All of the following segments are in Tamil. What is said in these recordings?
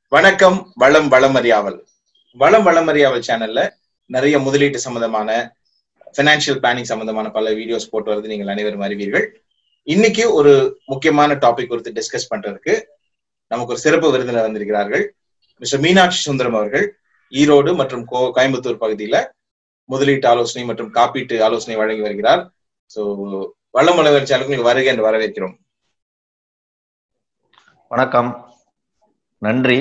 வணக்கம் வளம் வளமறியாவல் வளம் வளமறியாவல் சேனல்ல நிறைய முதலீட்டு சம்பந்தமான பினான்சியல் பிளானிங் சம்பந்தமான பல வீடியோஸ் போட்டு வருது நீங்கள் அனைவரும் அறிவீர்கள் இன்னைக்கு ஒரு முக்கியமான டாபிக் குறித்து டிஸ்கஸ் பண்றதுக்கு நமக்கு ஒரு சிறப்பு விருந்தினர் வந்திருக்கிறார்கள் மிஸ்டர் மீனாட்சி சுந்தரம் அவர்கள் ஈரோடு மற்றும் கோ கோயம்புத்தூர் பகுதியில முதலீட்டு ஆலோசனை மற்றும் காப்பீட்டு ஆலோசனை வழங்கி வருகிறார் ஸோ வளம் வளவல் சேனலுக்கு வருக என்று வரவேற்கிறோம் வணக்கம் நன்றி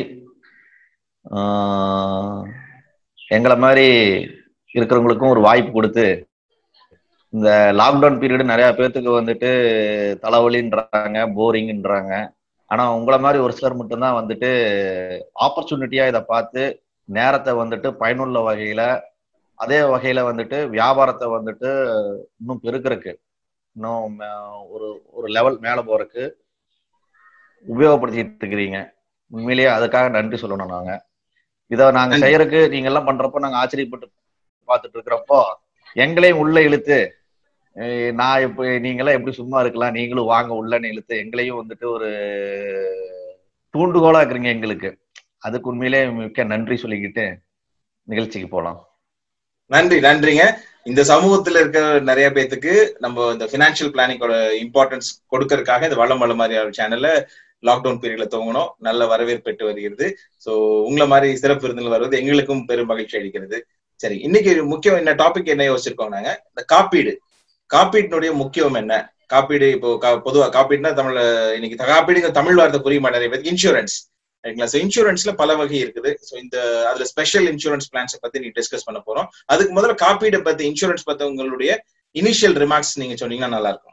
ஆஹ் எங்களை மாதிரி இருக்கிறவங்களுக்கும் ஒரு வாய்ப்பு கொடுத்து இந்த லாக்டவுன் பீரியடு நிறைய பேர்த்துக்கு வந்துட்டு தலைவலின்றாங்க போரிங்ன்றாங்க ஆனா உங்களை மாதிரி ஒரு சிலர் மட்டும்தான் வந்துட்டு ஆப்பர்ச்சுனிட்டியா இதை பார்த்து நேரத்தை வந்துட்டு பயனுள்ள வகையில அதே வகையில வந்துட்டு வியாபாரத்தை வந்துட்டு இன்னும் பெருக்கிறதுக்கு இன்னும் மே- ஒரு ஒரு லெவல் மேல போறதுக்கு உபயோகப்படுத்திட்டு இருக்கிறீங்க உண்மையிலேயே அதுக்காக நன்றி சொல்லணும் நாங்க இதை நாங்க நன்றி. செய்யறதுக்கு நீங்க எல்லாம் பண்றப்போ நாங்க ஆச்சரியப்பட்டு பார்த்துட்டு இருக்கிறப்போ எங்களையும் உள்ள இழுத்து ஏய், நான் இப்ப நீங்களாம் எப்படி சும்மா இருக்கலாம் நீங்களும் வாங்க உள்ளன்னு இழுத்து எங்களையும் வந்துட்டு ஒரு தூண்டுகோலா இருக்கிறீங்க எங்களுக்கு அதுக்கு உண்மையிலே மிக்க நன்றி சொல்லிக்கிட்டு நிகழ்ச்சிக்கு போலாம் நன்றி நன்றிங்க இந்த சமூகத்துல இருக்க நிறைய பேத்துக்கு நம்ம இந்த பினான்சியல் பிளானிங்கோட இம்பார்ட்டன்ஸ் கொடுக்கறதுக்காக இந்த வளம் வளம் மாதிரியான சேனல்ல லாக்டவுன் பீரியட்ல துவங்கணும் நல்ல வரவேற்பு பெற்று வருகிறது சோ உங்களை மாதிரி சிறப்பு விருந்தில் வருவது எங்களுக்கும் பெரும் மகிழ்ச்சி அளிக்கிறது சரி இன்னைக்கு முக்கியம் என்ன டாபிக் என்ன யோசிச்சிருக்கோம் நாங்க இந்த காப்பீடு காப்பீட்டினுடைய முக்கியம் என்ன காப்பீடு இப்போ கா- பொதுவா காப்பீடுனா தமிழ்ல இன்னைக்கு காப்பீடுங்க தமிழ் வார்த்தை புரிய மாட்டேன் நிறைய பேருக்கு இன்சூரன்ஸ் சரிங்களா ஸோ இன்சூரன்ஸ்ல பல வகை இருக்குது ஸோ இந்த அதுல ஸ்பெஷல் இன்சூரன்ஸ் பிளான்ஸை பத்தி நீ டிஸ்கஸ் பண்ண போறோம் அதுக்கு முதல்ல காப்பீடை பத்தி இன்சூரன்ஸ் பத்தி உங்களுடைய இனிஷியல் ரிமார்க்ஸ் நீங்க சொன்னீங்கன்னா நல்லா இருக்கும்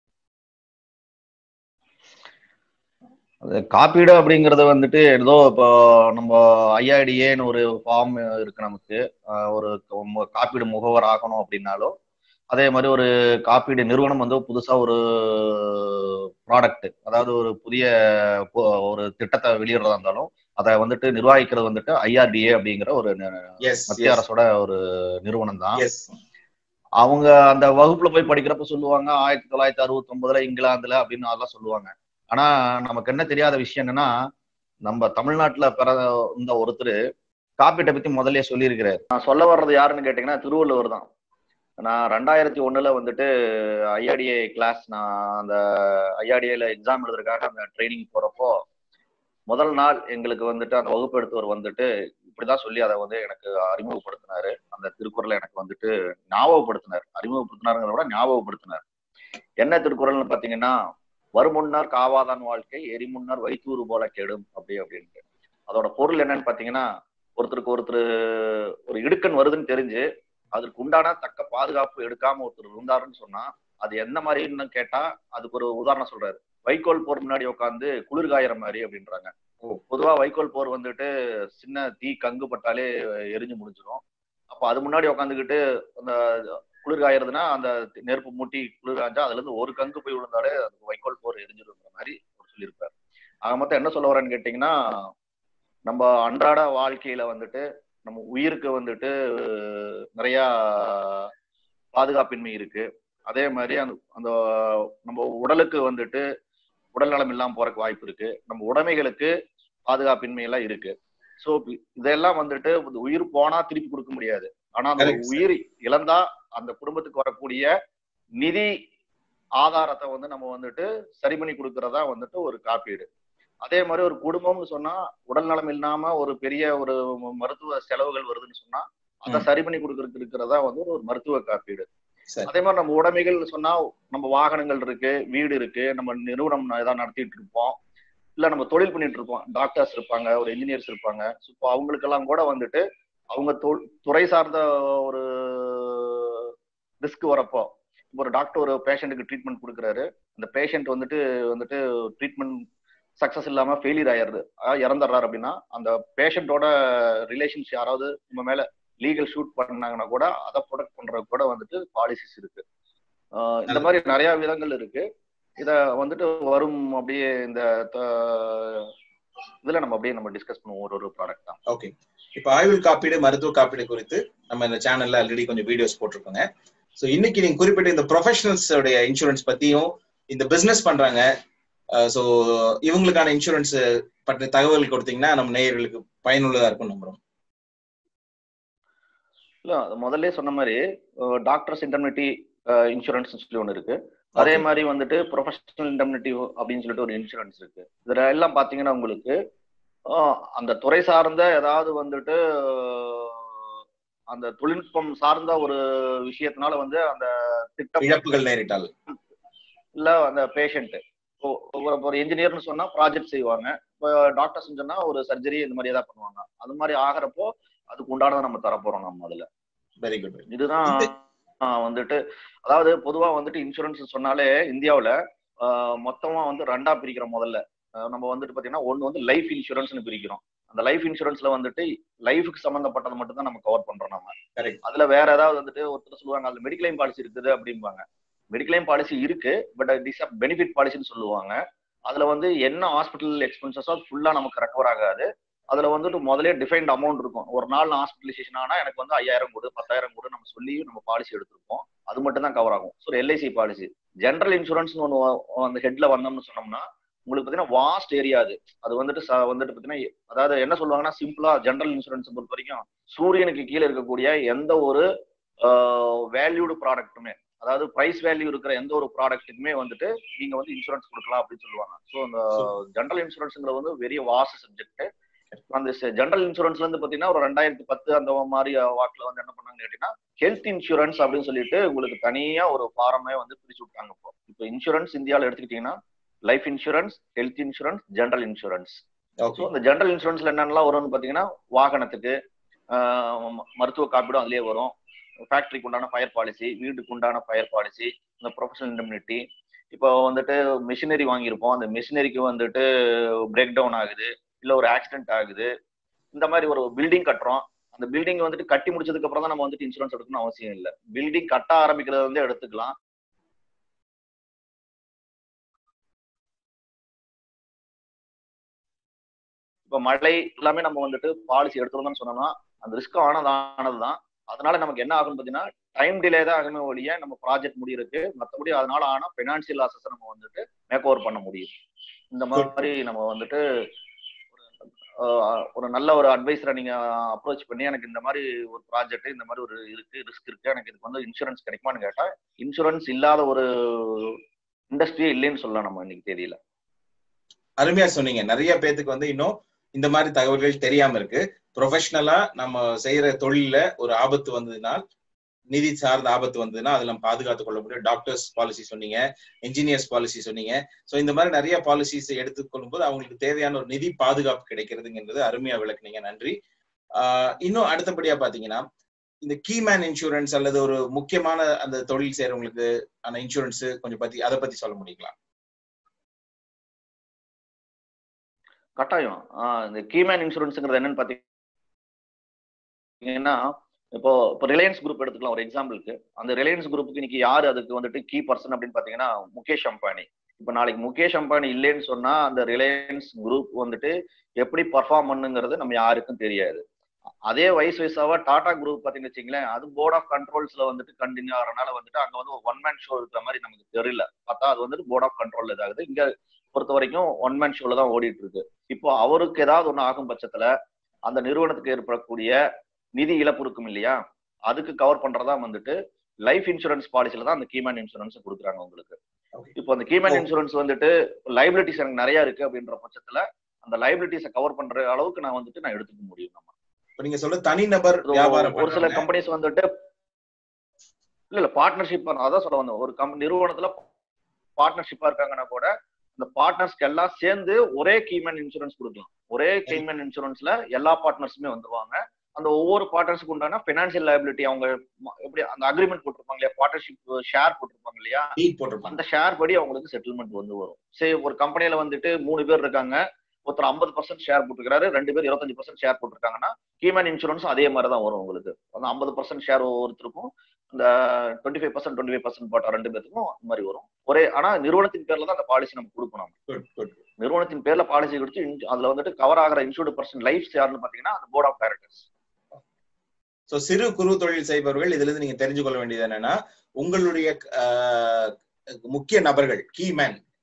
அது காப்பீடு அப்படிங்கறது வந்துட்டு ஏதோ இப்போ நம்ம ஐஆர்டிஏன்னு ஒரு ஃபார்ம் இருக்கு நமக்கு ஆஹ் ஒரு மு- காப்பீடு முகவர் ஆகணும் அப்படின்னாலும் அதே மாதிரி ஒரு காப்பீடு நிறுவனம் வந்து புதுசா ஒரு ப்ராடக்ட் அதாவது ஒரு புதிய பொ- ஒரு திட்டத்தை வெளியிடுறதா இருந்தாலும் அதை வந்துட்டு நிர்வகிக்கிறது வந்துட்டு ஐஆர்டிஏ அப்படிங்கிற ஒரு நி- எஸ் மத்திய அரசோட ஒரு நிறுவனம் தான் எஸ் அவங்க அந்த வகுப்புல போய் படிக்கிறப்ப சொல்லுவாங்க ஆயிரத்தி தொள்ளாயிரத்தி அறுபத்தி ஒன்பதுல இங்கிலாந்துல அப்படின்னு அதெல்லாம் சொல்லுவாங்க ஆனா நமக்கு என்ன தெரியாத விஷயம் என்னன்னா நம்ம தமிழ்நாட்டுல பிறந்த ஒருத்தர் காப்பீட்டை பத்தி முதல்லயே சொல்லியிருக்கிறாரு நான் சொல்ல வர்றது யாருன்னு கேட்டீங்கன்னா திருவள்ளுவர் தான் நான் ரெண்டாயிரத்தி ஒண்ணுல வந்துட்டு ஐஆர்டிஏ கிளாஸ் நான் அந்த ஐஆர்டிஏல எக்ஸாம் எழுதுறதுக்காக அந்த ட்ரைனிங் போறப்போ முதல் நாள் எங்களுக்கு வந்துட்டு அந்த வகுப்பு எடுத்தவர் வந்துட்டு இப்படிதான் சொல்லி அதை வந்து எனக்கு அறிமுகப்படுத்தினாரு அந்த திருக்குறளை எனக்கு வந்துட்டு ஞாபகப்படுத்தினார் அறிமுகப்படுத்தினாருங்கிறத விட ஞாபகப்படுத்தினார் என்ன திருக்குறள்னு பாத்தீங்கன்னா வருமுன்னர் காவாதான் வாழ்க்கை எரிமுன்னர் வைத்தூறு போல கெடும் அப்படி அப்படின்ட்டு அதோட பொருள் என்னன்னு பாத்தீங்கன்னா ஒருத்தருக்கு ஒருத்தர் ஒரு இடுக்கன் வருதுன்னு தெரிஞ்சு அதற்கு உண்டான தக்க பாதுகாப்பு எடுக்காம ஒருத்தர் இருந்தாருன்னு சொன்னா அது எந்த மாதிரின்னு கேட்டா அதுக்கு ஒரு உதாரணம் சொல்றாரு வைக்கோல் போர் முன்னாடி உட்காந்து குளிர்காயிற மாதிரி அப்படின்றாங்க பொதுவா வைக்கோல் போர் வந்துட்டு சின்ன தீ கங்கு பட்டாலே எரிஞ்சு முடிஞ்சிடும் அப்ப அது முன்னாடி உட்காந்துக்கிட்டு அந்த குளிர் காயறதுன்னா அந்த நெருப்பு மூட்டி குளிர் காய்ஞ்சா அதுல இருந்து ஒரு கங்கு போய் விழுந்தாலே அது வைக்கோல் போர் எரிஞ்சிருங்கிற மாதிரி அவர் சொல்லியிருப்பார் ஆக மொத்தம் என்ன சொல்ல வரேன்னு கேட்டீங்கன்னா நம்ம அன்றாட வாழ்க்கையில வந்துட்டு நம்ம உயிருக்கு வந்துட்டு நிறைய பாதுகாப்பின்மை இருக்கு அதே மாதிரி அந்த அந்த நம்ம உடலுக்கு வந்துட்டு உடல் நலம் இல்லாம போறதுக்கு வாய்ப்பு இருக்கு நம்ம உடைமைகளுக்கு பாதுகாப்பின்மை எல்லாம் இருக்கு சோ இதெல்லாம் வந்துட்டு இந்த உயிர் போனா திருப்பி கொடுக்க முடியாது ஆனா அந்த Correct, sir. உயிர் இழந்தா அந்த குடும்பத்துக்கு வரக்கூடிய நிதி ஆதாரத்தை வந்து நம்ம வந்துட்டு சரி பண்ணி கொடுக்கறதா வந்துட்டு ஒரு காப்பீடு அதே மாதிரி ஒரு குடும்பம்னு சொன்னா உடல் நலம் இல்லாம ஒரு பெரிய ஒரு மருத்துவ செலவுகள் வருதுன்னு சொன்னா அதை ம். சரி பண்ணி கொடுக்கறதுக்கு இருக்கிறதா வந்து ஒரு மருத்துவ காப்பீடு சரி அதே மாதிரி நம்ம உடைமைகள் சொன்னா நம்ம வாகனங்கள் இருக்கு வீடு இருக்கு நம்ம நிறுவனம் ஏதாவது நடத்திட்டு இருப்போம் இல்ல நம்ம தொழில் பண்ணிட்டு இருப்போம் டாக்டர்ஸ் இருப்பாங்க ஒரு இன்ஜினியர்ஸ் இருப்பாங்க ஸோ இப்போ அவங்களுக்கெல்லாம் கூட வந்துட்டு அவங்க தொ- துறை சார்ந்த ஒரு ரிஸ்க் வரப்போ இப்போ ஒரு டாக்டர் ஒரு பேஷண்ட்டுக்கு ட்ரீட்மெண்ட் கொடுக்குறாரு அந்த பேஷண்ட் வந்துட்டு வந்துட்டு ட்ரீட்மெண்ட் சக்சஸ் இல்லாம ஃபெயிலியர் ஆயிடுது அதாவது இறந்துடுறாரு அப்படின்னா அந்த பேஷண்டோட ரிலேஷன்ஸ் யாராவது நம்ம மேல லீகல் ஷூட் பண்ணாங்கன்னா கூட அதை ப்ரொடெக்ட் பண்றது கூட வந்துட்டு பாலிசிஸ் இருக்கு ஆஹ் இந்த மாதிரி நிறைய விதங்கள் இருக்கு இத வந்துட்டு வரும் அப்படியே இந்த த- இதுல நம்ம அப்படியே நம்ம டிஸ்கஸ் பண்ணுவோம் ஒரு ஒரு ப்ராடக்ட் தான் ஓகே இப்போ ஆயுள் காப்பீடு மருத்துவ காப்பீடு குறித்து நம்ம இந்த சேனல்ல ஆல்ரெடி கொஞ்சம் வீடியோஸ் போட்டிருக்கோங்க ஸோ இன்னைக்கு நீங்க குறிப்பிட்ட இந்த ப்ரொஃபஷனல்ஸ் உடைய இன்சூரன்ஸ் பத்தியும் இந்த பிசினஸ் பண்றாங்க ஸோ இவங்களுக்கான இன்சூரன்ஸ் பற்றிய தகவல் கொடுத்தீங்கன்னா நம்ம நேயர்களுக்கு பயனுள்ளதா இருக்கும் நம்புறோம் இல்ல அது முதல்ல சொன்ன மாதிரி டாக்டர்ஸ் இன்டர்மினிட்டி இன்சூரன்ஸ் சொல்லி ஒன்று இருக்கு அதே மாதிரி வந்துட்டு ப்ரொஃபஷனல் இன்டர்மினிட்டி அப்படின்னு சொல்லிட்டு ஒரு இன்சூரன்ஸ் இருக்கு இதுல எல்லாம் பாத்தீங்கன்னா உங்களுக்கு அஹ், அந்த துறை சார்ந்த ஏதாவது வந்துட்டு அஹ், அந்த தொழில்நுட்பம் சார்ந்த ஒரு விஷயத்தினால வந்து அந்த திட்டம் இழப்புகள் நேரிட்டால் இல்ல அந்த பேஷண்ட் ஒரு இன்ஜினியர்னு சொன்னா ப்ராஜெக்ட் செய்வாங்க இப்போ டாக்டர்ஸ் சொன்னா ஒரு சர்ஜரி இந்த மாதிரி ஏதாவது பண்ணுவாங்க அது மாதிரி ஆகிறப்போ அதுக்கு உண்டானதை நம்ம தரப்போறோம் நம்ம அதுல வெரி குட் இதுதான் ஆஹ் வந்துட்டு அதாவது பொதுவா வந்துட்டு இன்சூரன்ஸ் சொன்னாலே இந்தியாவுல ஆஹ் மொத்தமா வந்து ரெண்டா பிரிக்கிறோம் முதல்ல ஆஹ் நம்ம வந்துட்டு பாத்தீங்கன்னா ஒண்ணு வந்து லைஃப் இன்சூரன்ஸ்னு பிரிக்கிறோம் அந்த லைஃப் இன்சூரன்ஸ்ல வந்துட்டு லைஃபுக்கு சம்பந்தப்பட்டது மட்டும் தான் நம்ம கவர் பண்றோம் நம்ம Correct. அதுல வேற ஏதாவது வந்துட்டு ஒருத்தர் சொல்லுவாங்க அதுல மெடிக்ளைம் பாலிசி இருக்குது அப்படிம்பாங்க மெடிக்ளைம் பாலிசி இருக்கு பட் டிஸ் பெனிஃபிட் பாலிசின்னு சொல்லுவாங்க அதுல வந்து என்ன ஹாஸ்பிட்டல் எக்ஸ்பென்சஸோ அது ஃபுல்லா நமக்கு ரெக்கவர் ஆகாது அதுல வந்துட்டு முதலே டிஃபைன்ட் அமௌண்ட் இருக்கும் ஒரு நாள் ஹாஸ்பிட்டலைசேஷன் ஆனா எனக்கு வந்து ஐயாயிரம் கொடு பத்தாயிரம் கொடு நம்ம சொல்லி நம்ம பாலிசி எடுத்திருப்போம் அது மட்டும் தான் கவர் ஆகும் so LIC policy general insurance ஒன்று அந்த ஹெட்ல வந்தோம்னு சொன்னோம்னா உங்களுக்கு பார்த்தீங்கன்னா வாஸ்ட் ஏரியா அது அது வந்துட்டு ச- வந்துட்டு பார்த்தீங்கன்னா அதாவது என்ன சொல்லுவாங்கன்னா சிம்பிளா ஜென்ரல் இன்சூரன்ஸ் பொறுத்த வரைக்கும் சூரியனுக்கு கீழே இருக்கக்கூடிய எந்த ஒரு வேல்யூடு ப்ராடக்ட்டுமே அதாவது பிரைஸ் வேல்யூ இருக்கிற எந்த ஒரு ப்ராடக்ட்டுக்குமே வந்துட்டு நீங்க வந்து இன்சூரன்ஸ் கொடுக்கலாம் அப்படின்னு சொல்லுவாங்க ஸோ அந்த ஜென்ரல் இன்சூரன்ஸ்ங்கிறது வந்து வெரிய வாஸ்ட் சப்ஜெக்ட் அந்த ஜென்ரல் இன்சூரன்ஸ்ல இருந்து பாத்தீங்கன்னா ஒரு ரெண்டாயிரத்தி பத்து அந்த மாதிரி வாக்குல வந்து என்ன பண்ணாங்க கேட்டீங்கன்னா ஹெல்த் இன்சூரன்ஸ் அப்படின்னு சொல்லிட்டு உங்களுக்கு தனியா ஒரு ஃபாரமே வந்து பிரிச்சு விட்டாங்க இப்போ இப்போ இன்சூரன்ஸ் இந்தியாவில் எடுத்துக்கிட்டீங்கன்னா life insurance health insurance general insurance so okay அந்த ஜென்ரல் இன்சூரன்ஸ்ல என்னென்னலாம் வரும்னு பாத்தீங்கன்னா வாகனத்துக்கு ஆஹ் ம- மருத்துவ காப்பீடும் அதுலயே வரும் ஃபேக்டரிக்கு உண்டான ஃபயர் பாலிசி வீட்டுக்கு உண்டான ஃபயர் பாலிசி இந்த ப்ரொஃபஷனல் இண்டம்னிட்டி இப்போ வந்துட்டு மிஷினரி வாங்கியிருப்போம் அந்த மிஷினரிக்கு வந்துட்டு பிரேக் டவுன் ஆகுது இல்ல ஒரு ஆக்சிடென்ட் ஆகுது இந்த மாதிரி ஒரு பில்டிங் கட்டுறோம் அந்த பில்டிங் வந்துட்டு கட்டி முடிச்சதுக்கு அப்புறம் தான் நம்ம வந்துட்டு இன்சூரன்ஸ் எடுக்கணும்னு அவசியம் இல்லை பில்டிங் கட்ட ஆரம்பிக்கிறது வந்து எடுத்துக்கலாம் இப்ப மழை எல்லாமே நம்ம வந்துட்டு பாலிசி எடுத்துருந்தோம்னு சொன்னோம்னா அந்த ரிஸ்க் ஆனது ஆனதுதான் அதனால நமக்கு என்ன ஆகும்னு பாத்தீங்கன்னா டைம் டிலே தான் ஆகுமே ஒழிய நம்ம ப்ராஜெக்ட் முடியிருக்கு மற்றபடி அதனால ஆன பெனான்சியல் லாசஸ் நம்ம வந்துட்டு மேக் ஓவர் பண்ண முடியும் இந்த மாதிரி நம்ம வந்துட்டு ஒரு ஆஹ், ஒரு நல்ல ஒரு அட்வைசரை நீங்க அப்ரோச் பண்ணி எனக்கு இந்த மாதிரி ஒரு ப்ராஜெக்ட் இந்த மாதிரி ஒரு இருக்கு ரிஸ்க் இருக்கு எனக்கு இதுக்கு வந்து இன்சூரன்ஸ் கிடைக்குமான்னு கேட்டா இன்சூரன்ஸ் இல்லாத ஒரு இண்டஸ்ட்ரியே இல்லைன்னு சொல்லலாம் நம்ம இன்னைக்கு தேதியில அருமையா சொன்னீங்க நிறைய பேத்துக்கு வந்து இன்னும் இந்த மாதிரி தகவல்கள் தெரியாம இருக்கு ப்ரொஃபஷனலா நம்ம செய்யற தொழில்ல ஒரு ஆபத்து வந்ததுனால் நிதி சார்ந்த ஆபத்து வந்ததுன்னா அதுல நம்ம பாதுகாத்துக் கொள்ள முடியும் டாக்டர்ஸ் பாலிசி சொன்னீங்க இன்ஜினியர்ஸ் பாலிசி சொன்னீங்க சோ இந்த மாதிரி நிறைய பாலிசிஸ் எடுத்துக்கொள்ளும் போது அவங்களுக்கு தேவையான ஒரு நிதி பாதுகாப்பு கிடைக்கிறதுங்கிறது அருமையா விளக்குனீங்க நன்றி ஆஹ் இன்னும் அடுத்தபடியா பாத்தீங்கன்னா இந்த கீமேன் இன்சூரன்ஸ் அல்லது ஒரு முக்கியமான அந்த தொழில் செய்யறவங்களுக்கு அந்த இன்சூரன்ஸ் கொஞ்சம் பத்தி அதை பத்தி சொல்ல முடியுங்களா கட்டாயம் ஆஹ் இந்த கீமேன் இன்சூரன்ஸ்ங்கிறது என்னன்னு பாத்தீங்கன்னா இப்போ இப்போ ரிலையன்ஸ் குரூப் எடுத்துக்கலாம் ஒரு எக்ஸாம்பிளுக்கு அந்த ரிலையன்ஸ் குரூப்புக்கு இன்னைக்கு யாரு அதுக்கு வந்துட்டு கீ பர்சன் அப்படின்னு பாத்தீங்கன்னா முகேஷ் அம்பானி இப்போ நாளைக்கு முகேஷ் அம்பானி இல்லைன்னு சொன்னா அந்த ரிலையன்ஸ் குரூப் வந்துட்டு எப்படி பர்ஃபார்ம் பண்ணுங்கிறது நம்ம யாருக்கும் தெரியாது அதே வயசு வயசாவா டாடா குரூப் பாத்தீங்கன்னு வச்சுங்களேன் அது போர்ட் ஆஃப் கண்ட்ரோல்ஸ்ல வந்துட்டு கண்டினியூ ஆகிறனால வந்துட்டு அங்க வந்து ஒன் மேன் ஷோ இருக்கிற மாதிரி நமக்கு தெரியல பார்த்தா அது வந்துட்டு போர்ட் ஆஃப் கண்ட்ரோல் இதாகுது இங்க பொறுத்த வரைக்கும் ஒன் மேன் ஷோல தான் ஓடிட்டு இருக்கு இப்போ அவருக்கு ஏதாவது ஒண்ணு ஆகும் பட்சத்துல அந்த நிறுவனத்துக்கு ஏற்படக்கூடிய நிதி இழப்பு இருக்கும் இல்லையா அதுக்கு கவர் பண்றதா வந்துட்டு லைஃப் இன்சூரன்ஸ் பாலிசில தான் அந்த கீமேன் இன்சூரன்ஸ் கொடுக்குறாங்க உங்களுக்கு Okay. இப்போ அந்த கீமேன் Oh. இன்சூரன்ஸ் வந்துட்டு லைபிலிட்டிஸ் எனக்கு நிறைய இருக்கு அப்படின்ற பட்சத்துல அந்த லைபிலிட்டிஸை கவர் பண்ற அளவுக்கு நான் வந்துட்டு நான் எடுத்துக்க முடியும் நம்ம இப்ப நீங்க சொல்ல தனிநபர் So, வியாபாரம் ஒரு சில பண்றவங்க, கம்பெனிஸ் வந்துட்டு இல்ல இல்ல பார்ட்னர்ஷிப் அதான் சொல்ல வந்தேன் ஒரு கம் நிறுவனத்துல பார்ட்னர்ஷிப்பா இருக்காங்கன்னா கூட இந்த பார்ட்னர்ஸ்க்கு எல்லாம் சேர்ந்து ஒரே கீமேன் இன்சூரன்ஸ் கொடுக்கலாம் ஒரே கீமேன் இன்சூரன்ஸ்ல எல்லா பார்ட்னர்ஸுமே வந்துருவாங்க அந்த ஒவ்வொரு பார்ட்னர்ஸுக்கு உண்டான பினான்சியல் லைபிலிட்டி அவங்க ம- எப்படி அந்த அக்ரிமெண்ட் போட்டிருப்பாங்க இல்லையா பார்ட்னர்ஷிப் ஷேர் போட்டிருப்பாங்க இல்லையா deed போட்டிருப்பாங்க அந்த ஷேர் படி அவங்களுக்கு செட்டில்மெண்ட் வந்து வரும் சரி ஒரு கம்பெனில வந்துட்டு மூணு பேர் இருக்காங்க ஒருத்தர் ஐம்பது பர்சன்ட் ஷேர் போட்டுருக்காரு ரெண்டு பேர் இருபத்தஞ்சு பர்சன்ட் ஷேர் போட்டிருக்காங்கன்னா கீமேன் இன்சூரன்ஸ் அதே மாதிரி தான் வரும் உங்களுக்கு அந்த ஐம்பது பர்சன்ட் ஷேர் ஒருத்தருக்கும் இந்த twenty five percent twenty five percent போட்ட ரெண்டு பேருக்கும் அந்த மாதிரி வரும் ஒரே ஆனா நிறுவனத்தின் பேர்ல தான் அந்த பாலிசி நம்ம கொடுக்கணும் குட் குட் நிறுவனத்தின் பேர்ல பாலிசி கொடுத்து in- அதுல வந்துட்டு கவர் ஆகிற இன்சூர்டு பர்சன்ட் லைஃப் யாருன்னு பாத்தீங்கன்னா அந்த போர்ட் ஆஃப் டைரக்டர்ஸ் சோ சிறு குறு தொழில் செய்பவர்கள் இதுல இருந்து நீங்க தெரிஞ்சு கொள்ள வேண்டியது என்னன்னா உங்களுடைய ஆஹ், முக்கிய நபர்கள் கீ மேன்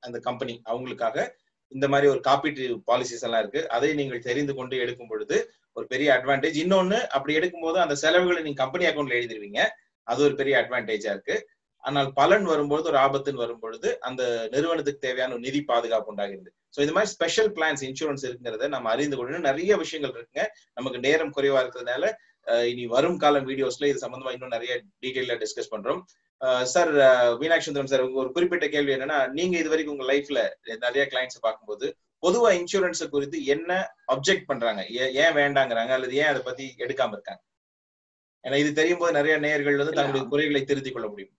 அந்த கம்பெனி அவங்களுக்காக இந்த மாதிரி ஒரு காப்பீட்டு பாலிசிஸ் எல்லாம் இருக்கு அதை நீங்கள் தெரிந்து கொண்டு எடுக்கும் பொழுது ஒரு பெரிய அட்வான்டேஜ் இன்னொன்னு அப்படி எடுக்கும்போது அந்த செலவுகளை நீங்க கம்பெனி அக்கௌண்ட்ல எழுதிருவீங்க அது ஒரு பெரிய அட்வான்டேஜா இருக்கு ஆனால் பலன் வரும்பொழுது ஒரு ஆபத்துன்னு வரும்பொழுது அந்த நிறுவனத்துக்கு தேவையான ஒரு நிதி பாதுகாப்பு உண்டாகிறது ஸோ இது மாதிரி ஸ்பெஷல் பிளான்ஸ் இன்சூரன்ஸ் இருக்குங்கிறத நம்ம அறிந்து கொள்ளணும் நிறைய விஷயங்கள் இருக்குங்க நமக்கு நேரம் குறைவா இருக்கிறதுனால இனி வரும் காலம் வீடியோஸ்ல இது சம்பந்தமா இன்னும் நிறைய டீட்டெயில டிஸ்கஸ் பண்றோம் சார் மீனாட்சி சுந்தரம் சார் ஒரு குறிப்பிட்ட கேள்வி என்னன்னா நீங்க இது வரைக்கும் உங்க லைஃப்ல நிறைய கிளைண்ட்ஸ் பார்க்கும்போது பொதுவா இன்சூரன்ஸ் குறித்து என்ன அப்செக்ட் பண்றாங்க ஏன் வேண்டாங்கிறாங்க அல்லது ஏன் அதை பத்தி எடுக்காம இருக்காங்க ஏன்னா இது தெரியும் போது நிறைய நேயர்கள் வந்து தங்களுடைய குறைகளை திருத்திக் கொள்ள முடியும்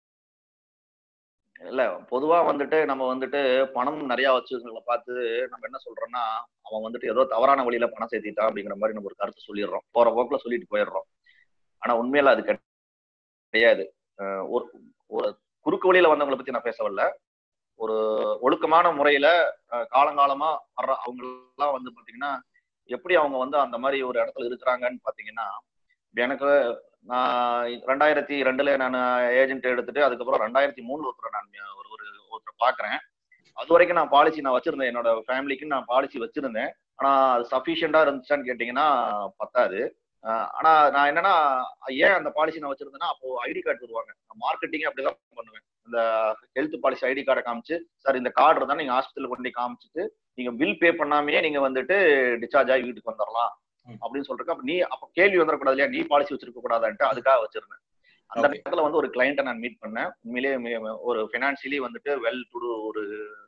இல்ல பொதுவா வந்துட்டு நம்ம வந்துட்டு பணம் நிறைய வச்சுங்களை பார்த்து நம்ம என்ன சொல்றோம்னா அவன் வந்துட்டு ஏதோ தவறான வழியில பணம் சேர்த்திட்டான் அப்படிங்கிற மாதிரி நம்ம ஒரு கருத்து சொல்லிடுறோம் போற போக்குல சொல்லிட்டு போயிடுறோம் ஆனா உண்மையில அது கிடையாது ஒரு ஒரு குறுக்கு வழியில வந்தவங்களை பத்தி நான் பேச வரல ஒரு ஒழுக்கமான முறையில காலங்காலமா வர்ற அவங்க எல்லாம் வந்து பாத்தீங்கன்னா எப்படி அவங்க வந்து அந்த மாதிரி ஒரு இடத்துல இருக்கிறாங்கன்னு பாத்தீங்கன்னா எனக்கு நான் ரெண்டாயிரத்தி ரெண்டுல நான் ஏஜென்ட் எடுத்துட்டு அதுக்கப்புறம் ரெண்டாயிரத்தி மூணுல ஒருத்தர் நான் ஒரு ஒரு ஒருத்தர் பாக்குறேன் அது வரைக்கும் நான் பாலிசி நான் வச்சிருந்தேன் என்னோட ஃபேமிலிக்கு நான் பாலிசி வச்சிருந்தேன் ஆனா அது சஃபிஷியண்டா இருந்துச்சான்னு கேட்டீங்கன்னா பத்தாது ஆனா நான் என்னன்னா ஏன் அந்த பாலிசி நான் வச்சிருந்தேன்னா அப்போ ஐடி கார்டு தருவாங்க மார்க்கெட்டிங் அப்படிதான் பண்ணுவேன் இந்த ஹெல்த் பாலிசி ஐடி கார்டை காமிச்சு சார் இந்த கார்டு இருந்தா நீங்க ஹாஸ்பிட்டல் கொண்டு காமிச்சிட்டு நீங்க பில் பே பண்ணாமையே நீங்க வந்துட்டு டிஸ்சார்ஜ் ஆகி வீட்டுக்கு வந்துடலாம் அப்படின்னு சொல்றதுக்கு அப்ப நீ அப்ப கேள்வி வந்துடக்கூடாது இல்லையா நீ பாலிசி வச்சிருக்க கூடாதான்ட்டு அதுக்காக வச்சிருந்தேன் அந்த இடத்துல வந்து ஒரு கிளைண்ட்டை நான் மீட் பண்ணேன் உண்மையிலேயே ஒரு பினான்சியலி வந்துட்டு வெல் டு ஒரு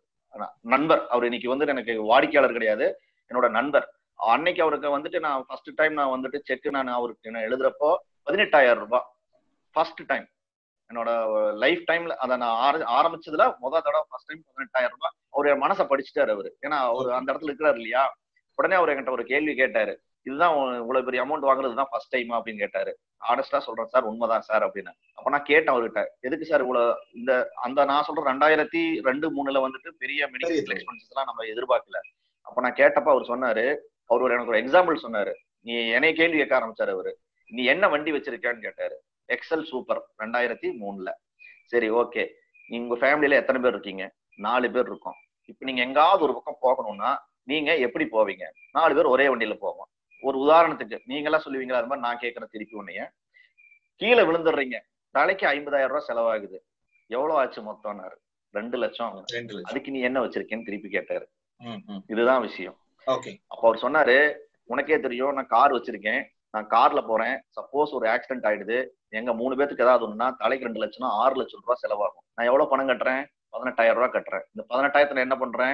நண்பர் அவர் இன்னைக்கு வந்து எனக்கு வாடிக்கையாளர் கிடையாது என்னோட நண்பர் அன்னைக்கு அவருக்கு வந்துட்டு நான் ஃபர்ஸ்ட் டைம் நான் வந்துட்டு செக் நான் அவருக்கு நான் எழுதுறப்போ பதினெட்டாயிரம் ரூபாய் ஃபர்ஸ்ட் டைம் என்னோட லைஃப் டைம்ல அதை நான் ஆரம்பிச்சதுல முதல் தடவை ஃபர்ஸ்ட் டைம் பதினெட்டாயிரம் ரூபாய் அவர் என் மனசை படிச்சுட்டாரு அவரு ஏன்னா அவர் அந்த இடத்துல இருக்கிறாரு இல்லையா உடனே அவர் என்கிட்ட ஒரு கேள்வி கேட்டாரு இதுதான் இவ்வளவு பெரிய அமௌண்ட் வாங்குறது தான் ஃபர்ஸ்ட் டைமா அப்படின்னு கேட்டாரு ஆனஸ்டா சொல்றேன் சார் உண்மைதான் சார் அப்படின்னு அப்ப நான் கேட்டேன் அவர்கிட்ட எதுக்கு சார் இவ்வளவு இந்த அந்த நான் சொல்றேன் ரெண்டாயிரத்தி ரெண்டு மூணுல வந்துட்டு பெரிய மெடிக்கல் எக்ஸ்பென்சஸ் எல்லாம் நம்ம எதிர்பார்க்கல அப்ப நான் கேட்டப்ப அவர் சொன்னாரு அவர் ஒரு எனக்கு ஒரு எக்ஸாம்பிள் சொன்னாரு நீ என்னைய கேள்வி கேட்க ஆரம்பிச்சாரு அவரு நீ என்ன வண்டி வச்சிருக்கான்னு கேட்டாரு எக்ஸல் சூப்பர் ரெண்டாயிரத்தி மூணுல சரி ஓகே நீங்க உங்க ஃபேமிலியில எத்தனை பேர் இருக்கீங்க நாலு பேர் இருக்கோம் இப்ப நீங்க எங்காவது ஒரு பக்கம் போகணும்னா நீங்க எப்படி போவீங்க நாலு பேர் ஒரே வண்டியில போவோம் ஒரு உதாரணத்துக்கு நீங்க எல்லாம் சொல்லுவீங்களா அது மாதிரி நான் கேட்கறேன் திருப்பி உன்னைய கீழே விழுந்துடுறீங்க தலைக்கு ஐம்பதாயிரம் ரூபாய் செலவாகுது எவ்வளவு ஆச்சு மொத்தம்னாரு ரெண்டு லட்சம் அதுக்கு நீ என்ன வச்சிருக்கேன்னு திருப்பி கேட்டாரு இதுதான் விஷயம் அப்ப அவர் சொன்னாரு உனக்கே தெரியும் நான் கார் வச்சிருக்கேன் நான் கார்ல போறேன் சப்போஸ் ஒரு ஆக்சிடென்ட் ஆயிடுது எங்க மூணு பேத்துக்கு ஏதாவது ஒண்ணுனா தலைக்கு ரெண்டு லட்சம் ஆறு லட்சம் ரூபாய் செலவாகும் நான் எவ்வளவு பணம் கட்டுறேன் பதினெட்டாயிரம் ரூபாய் கட்டுறேன் இந்த பதினெட்டாயிரத்துல என்ன பண்றேன்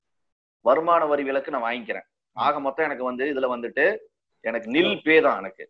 வருமான வரி விலக்கு நான் வாங்கிக்கிறேன் ஆக மொத்தம் எனக்கு வந்து இதுல வந்துட்டு எனக்கு நில் பே தான் எனக்கு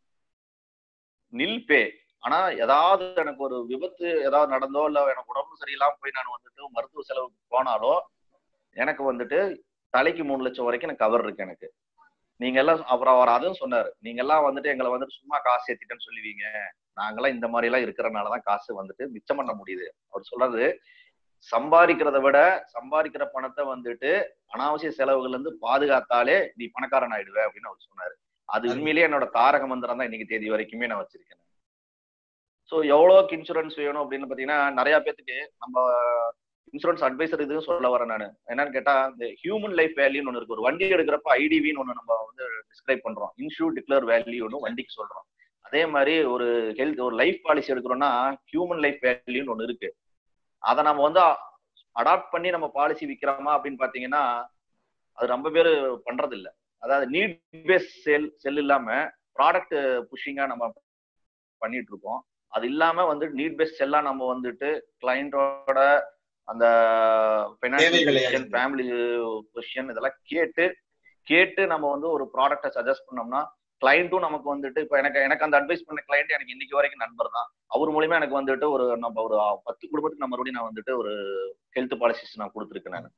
நில் பே ஆனா ஏதாவது எனக்கு ஒரு விபத்து ஏதாவது நடந்தோ இல்ல எனக்கு உடம்பு சரியில்லாம போய் நான் வந்துட்டு மருத்துவ செலவுக்கு போனாலோ எனக்கு வந்துட்டு தலைக்கு மூணு லட்சம் வரைக்கும் எனக்கு கவர் இருக்கு எனக்கு நீங்க எல்லாம் அப்புறம் அவர் அதுவும் சொன்னாரு நீங்க எல்லாம் வந்துட்டு எங்களை வந்துட்டு சும்மா காசு ஏத்திட்டேன்னு சொல்லுவீங்க நாங்கெல்லாம் இந்த மாதிரி எல்லாம் இருக்கிறனாலதான் காசு வந்துட்டு மிச்சம் பண்ண முடியுது அவர் சொல்றது சம்பாதிக்கிறத விட சம்பாதிக்கிற பணத்தை வந்துட்டு அனாவசிய செலவுகள்ல இருந்து பாதுகாத்தாலே நீ பணக்காரன் ஆயிடுவ அப்படின்னு அவர் சொன்னாரு அது உண்மையிலேயே என்னோட தாரக மந்திரம் தான் இன்னைக்கு தேதி வரைக்குமே நான் வச்சிருக்கேன் ஸோ எவ்வளோக்கு இன்சூரன்ஸ் வேணும் அப்படின்னு பாத்தீங்கன்னா நிறைய பேத்துக்கு நம்ம இன்சூரன்ஸ் அட்வைசர் இதுவும் சொல்ல வரேன் நான் என்னன்னு கேட்டா இந்த ஹியூமன் லைஃப் வேல்யூன்னு ஒன்று இருக்கு ஒரு வண்டி எடுக்கிறப்ப ஐடிவின்னு ஒன்று நம்ம வந்து டிஸ்கிரைப் பண்றோம் இன்சூர் டிக்ளேர் வேல்யூன்னு வண்டிக்கு சொல்றோம் அதே மாதிரி ஒரு ஹெல்த் ஒரு லைஃப் பாலிசி எடுக்கிறோம்னா ஹியூமன் லைஃப் வேல்யூன்னு ஒன்று இருக்கு அதை நம்ம வந்து அடாப்ட் பண்ணி நம்ம பாலிசி விற்கிறோமா அப்படின்னு பாத்தீங்கன்னா அது ரொம்ப பேர் பண்றது இல்ல அதாவது நீட் பேஸ் செல் செல் இல்லாம ப்ராடக்ட் புஷிங்கா நம்ம பண்ணிட்டு இருக்கோம் அது இல்லாம வந்து நீட் பேஸ் செல்லா நம்ம வந்துட்டு கிளைண்டோட அந்த ஃபைனான்சியல் ஃபேமிலி பொசிஷன் இதெல்லாம் கேட்டு கேட்டு நம்ம வந்து ஒரு ப்ராடக்டை சஜஸ்ட் பண்ணோம்னா கிளைண்ட்டும் நமக்கு வந்துட்டு இப்போ எனக்கு எனக்கு அந்த அட்வைஸ் பண்ண கிளைண்ட் எனக்கு இன்னைக்கு வரைக்கும் நண்பர் தான் அவர் மூலியமா எனக்கு வந்துட்டு ஒரு நம்ம ஒரு பத்து குடும்பத்துக்கு நம்ம மறுபடியும் நான் வந்துட்டு ஒரு ஹெல்த் பாலிசிஸ் நான் கொடுத்துருக்கேன் நான்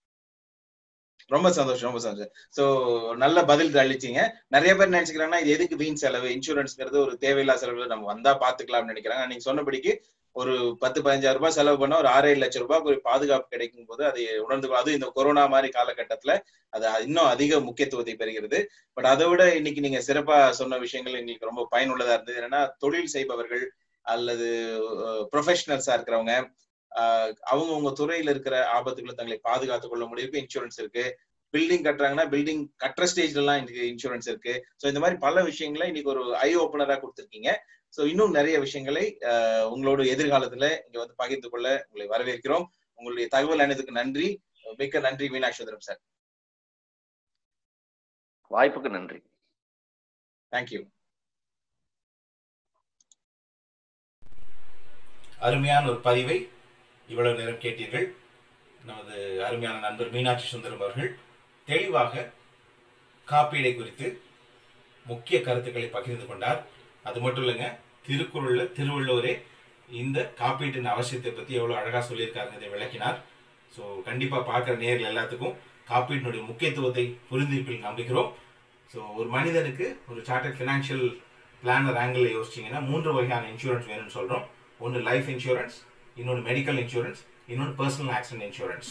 ரொம்ப சந்தோஷம் ரொம்ப சந்தோஷம் சோ நல்ல பதில் அளிச்சீங்க நிறைய பேர் நினைச்சுக்கிறாங்கன்னா இது எதுக்கு வீண் செலவு இன்சூரன்ஸ்ங்கிறது ஒரு தேவையில்லா செலவு நம்ம வந்தா பாத்துக்கலாம்னு நினைக்கிறாங்க நீங்க சொன்னபடிக்கு ஒரு பத்து பதினஞ்சாயிரம் ரூபாய் செலவு பண்ணா ஒரு ஆறு ஏழு லட்சம் ரூபாய்க்கு ஒரு பாதுகாப்பு கிடைக்கும் போது அதை உணர்ந்து அது இந்த கொரோனா மாதிரி காலகட்டத்துல அது இன்னும் அதிக முக்கியத்துவத்தை பெறுகிறது பட் அதை விட இன்னைக்கு நீங்க சிறப்பா சொன்ன விஷயங்கள் எங்களுக்கு ரொம்ப பயனுள்ளதா இருந்தது என்னன்னா தொழில் செய்பவர்கள் அல்லது ப்ரொஃபஷனல்ஸா இருக்கிறவங்க அவங்கவுங்க துறையில இருக்கிற ஆபத்துகளை தங்களை பாதுகாத்துக் கொள்ள முடியும் இன்சூரன்ஸ் இருக்கு பில்டிங் கட்டுறாங்கன்னா பில்டிங் கட்டுற ஸ்டேஜ்ல எல்லாம் இன்னைக்கு இன்சூரன்ஸ் இருக்கு ஸோ இந்த மாதிரி பல விஷயங்களை இன்னைக்கு ஒரு ஐ ஓப்பனரா கொடுத்துருக்கீங்க ஸோ இன்னும் நிறைய விஷயங்களை உங்களோட எதிர்காலத்துல இங்க வந்து பகிர்ந்து கொள்ள உங்களை வரவேற்கிறோம் உங்களுடைய தகவல் அனைத்துக்கு நன்றி மிக்க நன்றி மீனாட்சி சுந்தரம் சார் வாய்ப்புக்கு நன்றி தேங்க்யூ அருமையான ஒரு பதிவை இவ்வளவு நேரம் கேட்டீர்கள் நமது அருமையான நண்பர் மீனாட்சி சுந்தரம் அவர்கள் தெளிவாக காப்பீடை குறித்து முக்கிய கருத்துக்களை பகிர்ந்து கொண்டார் அது மட்டும் இல்லைங்க திருக்குறள்ல திருவள்ளுவரே இந்த காப்பீட்டின் அவசியத்தை பத்தி எவ்வளவு அழகா சொல்லியிருக்காருங்கிறதை விளக்கினார் ஸோ கண்டிப்பா பார்க்குற நேர்கள் எல்லாத்துக்கும் காப்பீட்டினுடைய முக்கியத்துவத்தை புரிந்திருப்பில் நம்புகிறோம் ஸோ ஒரு மனிதனுக்கு ஒரு சார்ட்டர்ட் ஃபினான்ஷியல் பிளானர் ஆங்கிள் யோசிச்சிங்கன்னா மூன்று வகையான இன்சூரன்ஸ் வேணும்னு சொல்றோம் ஒன்று லைஃப் இன்சூரன்ஸ் இன்னொன்று மெடிக்கல் இன்சூரன்ஸ் இன்னொன்று பர்சனல் ஆக்சிடென்ட் இன்சூரன்ஸ்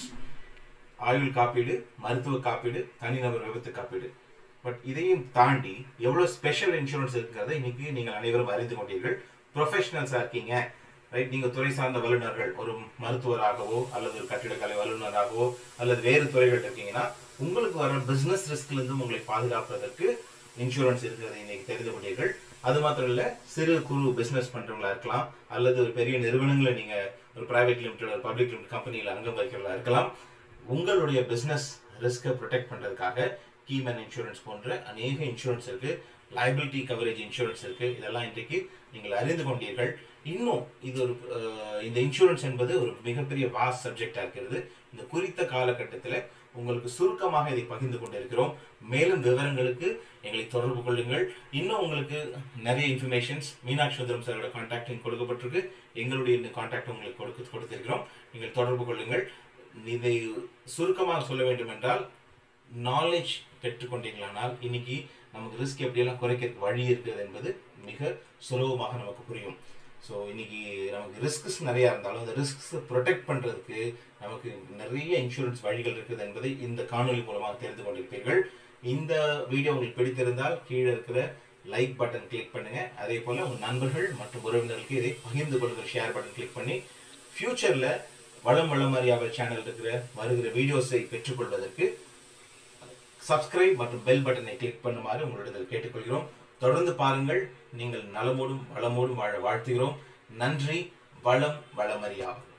ஆயுள் காப்பீடு மருத்துவ காப்பீடு தனிநபர் விபத்து காப்பீடு பட் இதையும் தாண்டி எவ்வளோ ஸ்பெஷல் இன்சூரன்ஸ் இருக்கிறத இன்னைக்கு நீங்கள் அனைவரும் அறிந்து கொண்டீர்கள் ப்ரொஃபஷனல்ஸாக இருக்கீங்க ரைட் நீங்கள் துறை சார்ந்த வல்லுநர்கள் ஒரு மருத்துவராகவோ அல்லது ஒரு கட்டிடக்கலை வல்லுநராகவோ அல்லது வேறு துறைகள் இருக்கீங்கன்னா உங்களுக்கு வர பிஸ்னஸ் ரிஸ்க்லேருந்து உங்களை பாதுகாப்பதற்கு இன்சூரன்ஸ் இருக்கிறதை இன்னைக்கு தெரிந்து கொண்டீர்கள் அது மாத்திரம் இல்ல சிறு குறு பிசினஸ் பண்றவங்களா இருக்கலாம் அல்லது ஒரு பெரிய நிறுவனங்களை நீங்க ஒரு பிரைவேட் லிமிடெட் ஒரு பப்ளிக் லிமிடெட் கம்பெனியில் அங்கம் வகிக்கிறவங்களா இருக்கலாம் உங்களுடைய பிசினஸ் ரிஸ்கை ப்ரொடெக்ட் பண்றதுக்காக கீமேன் இன்சூரன்ஸ் போன்ற அநேக இன்சூரன்ஸ் இருக்கு லைபிலிட்டி கவரேஜ் இன்சூரன்ஸ் இருக்கு இதெல்லாம் இன்றைக்கு நீங்கள் அறிந்து கொண்டீர்கள் இன்னும் இது ஒரு இந்த இன்சூரன்ஸ் என்பது ஒரு மிகப்பெரிய வாஸ் சப்ஜெக்டா இருக்கிறது இந்த குறித்த காலகட்டத்தில் உங்களுக்கு சுருக்கமாக இதை பகிர்ந்து கொண்டிருக்கிறோம் மேலும் விவரங்களுக்கு எங்களை தொடர்பு கொள்ளுங்கள் இன்னும் உங்களுக்கு நிறைய இன்ஃபர்மேஷன்ஸ் மீனாட்சி சுந்தரம் சாரோட கான்டாக்ட் கொடுக்கப்பட்டிருக்கு எங்களுடைய இந்த கான்டாக்ட் உங்களுக்கு கொடுக்க கொடுத்திருக்கிறோம் நீங்கள் தொடர்பு கொள்ளுங்கள் இதை சுருக்கமாக சொல்ல வேண்டும் என்றால் நாலேஜ் பெற்றுக்கொண்டீங்களானால் இன்னைக்கு நமக்கு ரிஸ்க் எப்படியெல்லாம் குறைக்கிறதுக்கு வழி இருக்குது என்பது மிக சுலபமாக நமக்கு புரியும் ஸோ இன்னைக்கு நமக்கு ரிஸ்க்ஸ் நிறையா இருந்தாலும் அந்த ரிஸ்க்ஸ் ப்ரொடெக்ட் பண்ணுறதுக்கு நமக்கு நிறைய இன்சூரன்ஸ் வழிகள் இருக்குது என்பதை இந்த காணொலி மூலமாக தெரிந்து கொண்டிருப்பீர்கள் இந்த வீடியோ உங்களுக்கு பிடித்திருந்தால் கீழே இருக்கிற லைக் பட்டன் கிளிக் பண்ணுங்க அதே போல உங்க நண்பர்கள் மற்றும் உறவினர்களுக்கு இதை பகிர்ந்து கொள்கிற ஷேர் பட்டன் கிளிக் பண்ணி ஃபியூச்சர்ல வளம் வளமறியாவல் சேனல் இருக்கிற வருகிற வீடியோஸை பெற்றுக்கொள்வதற்கு சப்ஸ்கிரைப் மற்றும் பெல் பட்டனை கிளிக் பண்ணுமாறு உங்களிடத்தில் கேட்டுக்கொள்கிறோம் தொடர்ந்து பாருங்கள் நீங்கள் நலமோடும் வளமோடும் வாழ வாழ்த்துகிறோம் நன்றி வளம் வளமறியாவல்